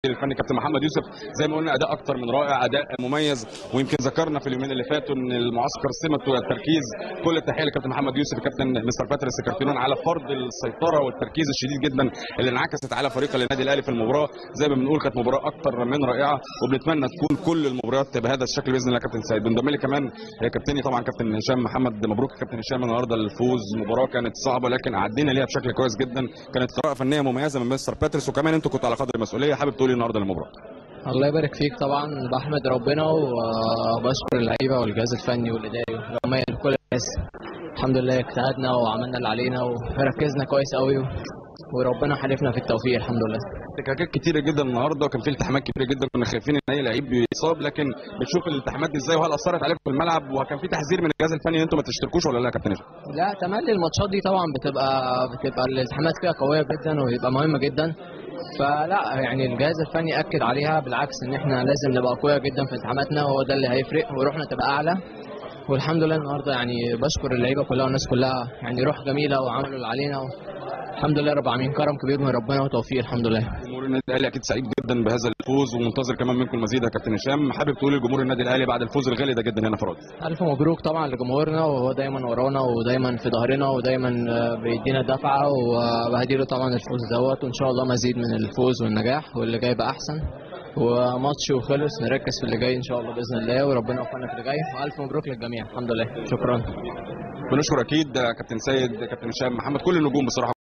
الفني كابتن محمد يوسف زي ما قلنا اداء اكتر من رائع اداء مميز ويمكن ذكرنا في اليومين اللي فاتوا ان المعسكر سمته والتركيز كل التحيه لكابتن محمد يوسف الكابتن مستر باتريس كارتينون على فرض السيطره والتركيز الشديد جدا اللي انعكست على فريق النادي الاهلي في المباراه زي ما بنقول كانت مباراه اكتر من رائعه وبنتمنى تكون كل المباريات بهذا الشكل باذن الله يا كابتن سيد بنضم لي كمان كابتني طبعا كابتن هشام محمد مبروك يا كابتن هشام النهارده الفوز مباراه كانت صعبه لكن عدينا ليها بشكل كويس جدا كانت قراءه فنيه مميزه من مستر باتريس وكمان انتوا كنتوا على قدر المسؤوليه حابب تقولي النهارده المباراه الله يبارك فيك طبعا بحمد ربنا وبشكر اللعيبه والجهاز الفني والاداري والعمال كل الناس الحمد لله اجتهدنا وعملنا اللي علينا وركزنا كويس قوي وربنا حالفنا في التوفيق الحمد لله احتكاكات كتيره جدا النهارده وكان في التحامات كتيره جدا كنا خايفين ان اي لعيب يصاب لكن بتشوف الالتحامات دي ازاي وهل اثرت عليكم في الملعب وكان في تحذير من الجهاز الفني ان انتم ما تشتركوش ولا لا يا كابتن هشام؟ لا تملي الماتشات دي طبعا بتبقى بتبقى الالتحامات فيها قويه جدا ويبقى مهمه جدا فلا يعني الجهاز الفني اكد عليها بالعكس ان احنا لازم نبقى قويه جدا في التحاماتنا وهو ده اللي هيفرق وروحنا تبقى اعلى والحمد لله النهارده يعني بشكر اللعيبه كلها والناس كلها يعني روح جميله وعملوا اللي علينا الحمد لله رب العالمين كرم كبير من ربنا وتوفيق الحمد لله جمهور النادي الاهلي اكيد سعيد جدا بهذا الفوز ومنتظر كمان منكم المزيد يا كابتن هشام حابب تقول لجمهور النادي الاهلي بعد الفوز الغالي ده جدا هنا في رادس الف مبروك طبعا لجمهورنا وهو دايما ورانا ودايما في ظهرنا ودايما بيدينا دفعه وبهديله طبعا الفوز دوت وان شاء الله مزيد من الفوز والنجاح واللي جاي بقى احسن وماتش وخلص نركز في اللي جاي ان شاء الله باذن الله وربنا يوفقنا في اللي جاي والف مبروك للجميع الحمد لله شكرا بنشكر اكيد كابتن سيد كابتن هشام محمد كل النجوم بصراحه